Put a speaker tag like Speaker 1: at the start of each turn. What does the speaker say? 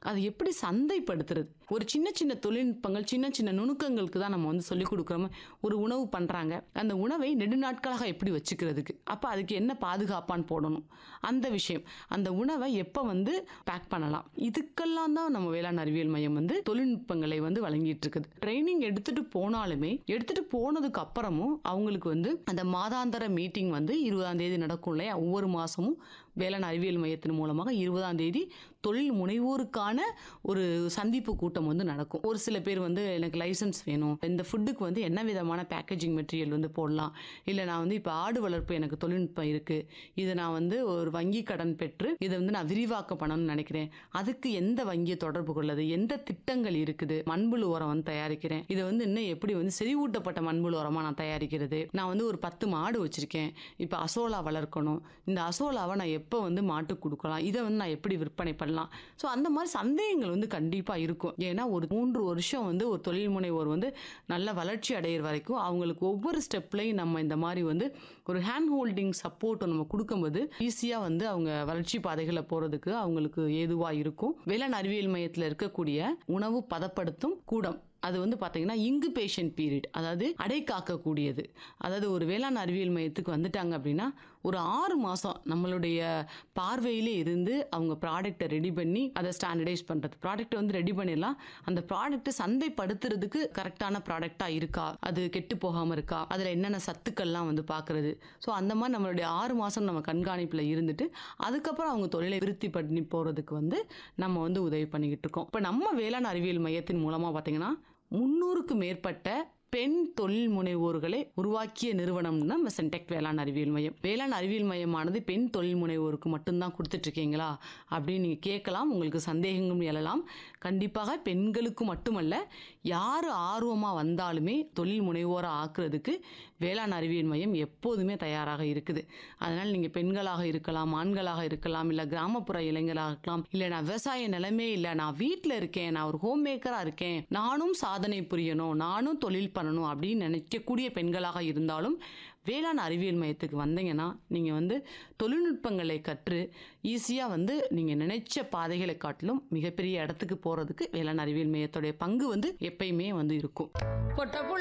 Speaker 1: அதை எப்படி சந்தைப்படுத்துறது ஒரு சின்ன சின்ன தொழில்நுட்பங்கள் சின்ன சின்ன நுணுக்கங்களுக்கு தான் நம்ம வந்து சொல்லிக் கொடுக்குறோம் ஒரு உணவு பண்ணுறாங்க அந்த உணவை நெடுநாட்களாக எப்படி வச்சுக்கிறதுக்கு அப்போ அதுக்கு என்ன பாதுகாப்பான்னு போடணும் அந்த விஷயம் அந்த உணவை எப்போ வந்து பேக் பண்ணலாம் இதுக்கெல்லாம் தான் நம்ம வேளாண் அறிவியல் மையம் வந்து தொழில்நுட்பங்களை வந்து வழங்கிட்டு இருக்குது ட்ரைனிங் எடுத்துட்டு போனாலுமே எடுத்துட்டு போனதுக்கு அப்புறமும் அவங்களுக்கு வந்து அந்த மாதாந்திர மீட்டிங் வந்து இருபதாம் தேதி நடக்கும் இல்லையா ஒவ்வொரு மாதமும் வேளாண் அறிவியல் மையத்தின் மூலமாக இருபதாம் தேதி தொழில் முனைவோருக்கான ஒரு சந்திப்பு கூட்டம் வந்து நடக்கும் ஒரு சில பேர் வந்து எனக்கு லைசன்ஸ் வேணும் இந்த ஃபுட்டுக்கு வந்து என்ன விதமான பேக்கேஜிங் மெட்டீரியல் வந்து போடலாம் இல்லை நான் வந்து இப்போ ஆடு வளர்ப்பு எனக்கு தொழில்நுட்பம் இருக்குது இதை நான் வந்து ஒரு வங்கி கடன் பெற்று இதை வந்து நான் விரிவாக்கம் பண்ணணும்னு நினைக்கிறேன் அதுக்கு எந்த வங்கியை தொடர்பு கொள்ளது எந்த திட்டங்கள் இருக்குது மண்புழு உரம் வந்து தயாரிக்கிறேன் இதை வந்து இன்னும் எப்படி வந்து செறிவூட்டப்பட்ட மண்புழு உரமாக நான் தயாரிக்கிறது நான் வந்து ஒரு பத்து மாடு வச்சுருக்கேன் இப்போ அசோலா வளர்க்கணும் இந்த அசோலாவை நான் எப்போ வந்து மாட்டுக்கு கொடுக்கலாம் இதை வந்து நான் எப்படி விற்பனை பண்ணலாம் ஸோ அந்த மாதிரி சந்தேகங்கள் வந்து கண்டிப்பாக இருக்கும் ஏன்னா ஒரு மூன்று வருஷம் வந்து ஒரு தொழில் முனைவோர் வந்து நல்ல வளர்ச்சி அடையிற வரைக்கும் அவங்களுக்கு ஒவ்வொரு ஸ்டெப்லையும் நம்ம இந்த மாதிரி வந்து ஒரு ஹேண்ட் ஹோல்டிங் சப்போர்ட் நம்ம கொடுக்கும்போது ஈஸியாக வந்து அவங்க வளர்ச்சி பாதைகளில் போகிறதுக்கு அவங்களுக்கு ஏதுவாக இருக்கும் வேளாண் அறிவியல் மையத்தில் இருக்கக்கூடிய உணவு பதப்படுத்தும் கூடம் அது வந்து பார்த்தீங்கன்னா இங்குபேஷன் பீரியட் அதாவது அடை காக்கக்கூடியது அதாவது ஒரு வேளாண் அறிவியல் மையத்துக்கு வந்துட்டாங்க அப்படின்னா ஒரு ஆறு மாதம் நம்மளுடைய பார்வையிலே இருந்து அவங்க ப்ராடக்ட்டை ரெடி பண்ணி அதை ஸ்டாண்டர்டைஸ் பண்ணுறது ப்ராடக்ட்டை வந்து ரெடி பண்ணிடலாம் அந்த ப்ராடக்ட்டை சந்தைப்படுத்துறதுக்கு கரெக்டான ப்ராடக்டாக இருக்கா அது கெட்டு போகாமல் இருக்கா அதில் என்னென்ன சத்துக்கள்லாம் வந்து பார்க்குறது ஸோ அந்த மாதிரி நம்மளுடைய ஆறு மாதம் நம்ம கண்காணிப்பில் இருந்துட்டு அதுக்கப்புறம் அவங்க தொழிலை விருத்தி பண்ணி போகிறதுக்கு வந்து நம்ம வந்து உதவி பண்ணிக்கிட்டு இருக்கோம் இப்போ நம்ம வேளாண் அறிவியல் மையத்தின் மூலமாக பார்த்தீங்கன்னா முன்னூறுக்கு மேற்பட்ட பெண் தொழில் முனைவோர்களை உருவாக்கிய நிறுவனம்னு நம்ம சென்டெக் வேளாண் அறிவியல் மையம் வேளாண் அறிவியல் மையமானது பெண் தொழில் முனைவோருக்கு மட்டும்தான் கொடுத்துட்டு இருக்கீங்களா அப்படின்னு நீங்கள் கேட்கலாம் உங்களுக்கு சந்தேகங்களும் எழலாம் கண்டிப்பாக பெண்களுக்கு மட்டுமல்ல யார் ஆர்வமாக வந்தாலுமே தொழில் முனைவோராக ஆக்குறதுக்கு வேளாண் அறிவியல் மையம் எப்போதுமே தயாராக இருக்குது அதனால் நீங்கள் பெண்களாக இருக்கலாம் ஆண்களாக இருக்கலாம் இல்லை கிராமப்புற இளைஞராக இருக்கலாம் இல்லை நான் விவசாய நிலைமே இல்லை நான் வீட்டில் இருக்கேன் நான் ஒரு ஹோம் மேக்கராக இருக்கேன் நானும் சாதனை புரியணும் நானும் தொழில் பண்ணணும் அப்படின்னு நினைக்கக்கூடிய பெண்களாக இருந்தாலும் வேளாண் அறிவியல் மையத்துக்கு வந்தீங்கன்னா நீங்கள் வந்து தொழில்நுட்பங்களை கற்று ஈஸியாக வந்து நீங்கள் நினைச்ச பாதைகளை காட்டிலும் மிகப்பெரிய இடத்துக்கு போகிறதுக்கு வேளாண் அறிவியல் மையத்துடைய பங்கு வந்து எப்பயுமே வந்து இருக்கும்
Speaker 2: பொட்ட புள்ள